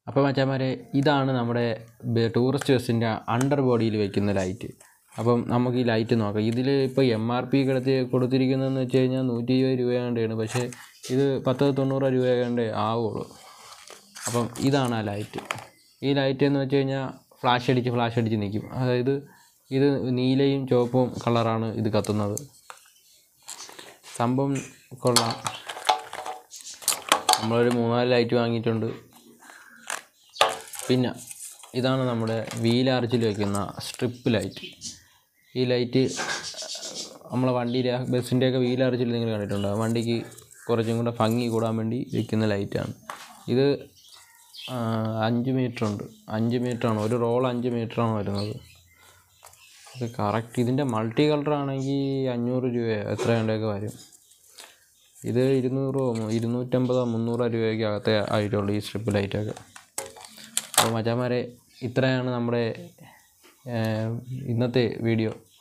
അപ്പോൾ മച്ചാന്മാരെ ഇതാണ് നമ്മുടെ ബ- ടൂറിസ്റ്റ് ബസ്സിൻ്റെ അണ്ടർ ബോഡിയിൽ വെക്കുന്ന ലൈറ്റ് അപ്പം നമുക്ക് ഈ ലൈറ്റ് നോക്കാം ഇതിൽ ഇപ്പോൾ എം ആർ പി കിടത്തി കൊടുത്തിരിക്കുന്നതെന്ന് വെച്ച് കഴിഞ്ഞാൽ നൂറ്റി ഇരുപത് രൂപയാണ്ടാണ് പക്ഷേ ഇത് പത്ത് തൊണ്ണൂറ് രൂപയാണ്ടേ ആവുള്ളൂ അപ്പം ഇതാണ് ആ ലൈറ്റ് ഈ ലൈറ്റ് എന്ന് വെച്ച് കഴിഞ്ഞാൽ ഫ്ലാഷ് അടിച്ച് ഫ്ലാഷ് അടിച്ച് നിൽക്കും അതായത് ഇത് നീലയും ചുവപ്പും കളറാണ് ഇത് കത്തുന്നത് സംഭവം കൊള്ളാം നമ്മളൊരു മൂന്നാല് ലൈറ്റ് വാങ്ങിയിട്ടുണ്ട് പിന്നെ ഇതാണ് നമ്മുടെ വീൽ ആർച്ചിൽ വയ്ക്കുന്ന സ്ട്രിപ്പ് ലൈറ്റ് ഈ ലൈറ്റ് നമ്മളെ വണ്ടിയിലെ ബസ്സിൻ്റെയൊക്കെ വീൽ ആർച്ചിൽ നിങ്ങൾ കണ്ടിട്ടുണ്ടോ വണ്ടിക്ക് കുറച്ചും കൂടെ ഭംഗി കൂടാൻ വേണ്ടി വയ്ക്കുന്ന ലൈറ്റാണ് ഇത് ആ, അഞ്ച് മീറ്റർ ഉണ്ട് അഞ്ച് മീറ്ററാണ് ഒരു റോൾ അഞ്ച് മീറ്ററാണ് വരുന്നത് ഇത് കറക്റ്റ് ഇതിൻ്റെ മൾട്ടി കളർ ആണെങ്കിൽ അഞ്ഞൂറ് രൂപയോ എത്രയാണ്ടൊക്കെ വരും ഇത് ഇരുന്നൂറോ ഇരുന്നൂറ്റമ്പതോ മുന്നൂറോ രൂപയ്ക്ക് അകത്തെ ആയിട്ടുള്ളൂ ഈ സ്ട്രിപ്പ് ലൈറ്റൊക്കെ അപ്പോൾ മച്ചാന്മാരെ ഇത്രയാണ് നമ്മുടെ ഏഹ്, ഇന്നത്തെ വീഡിയോ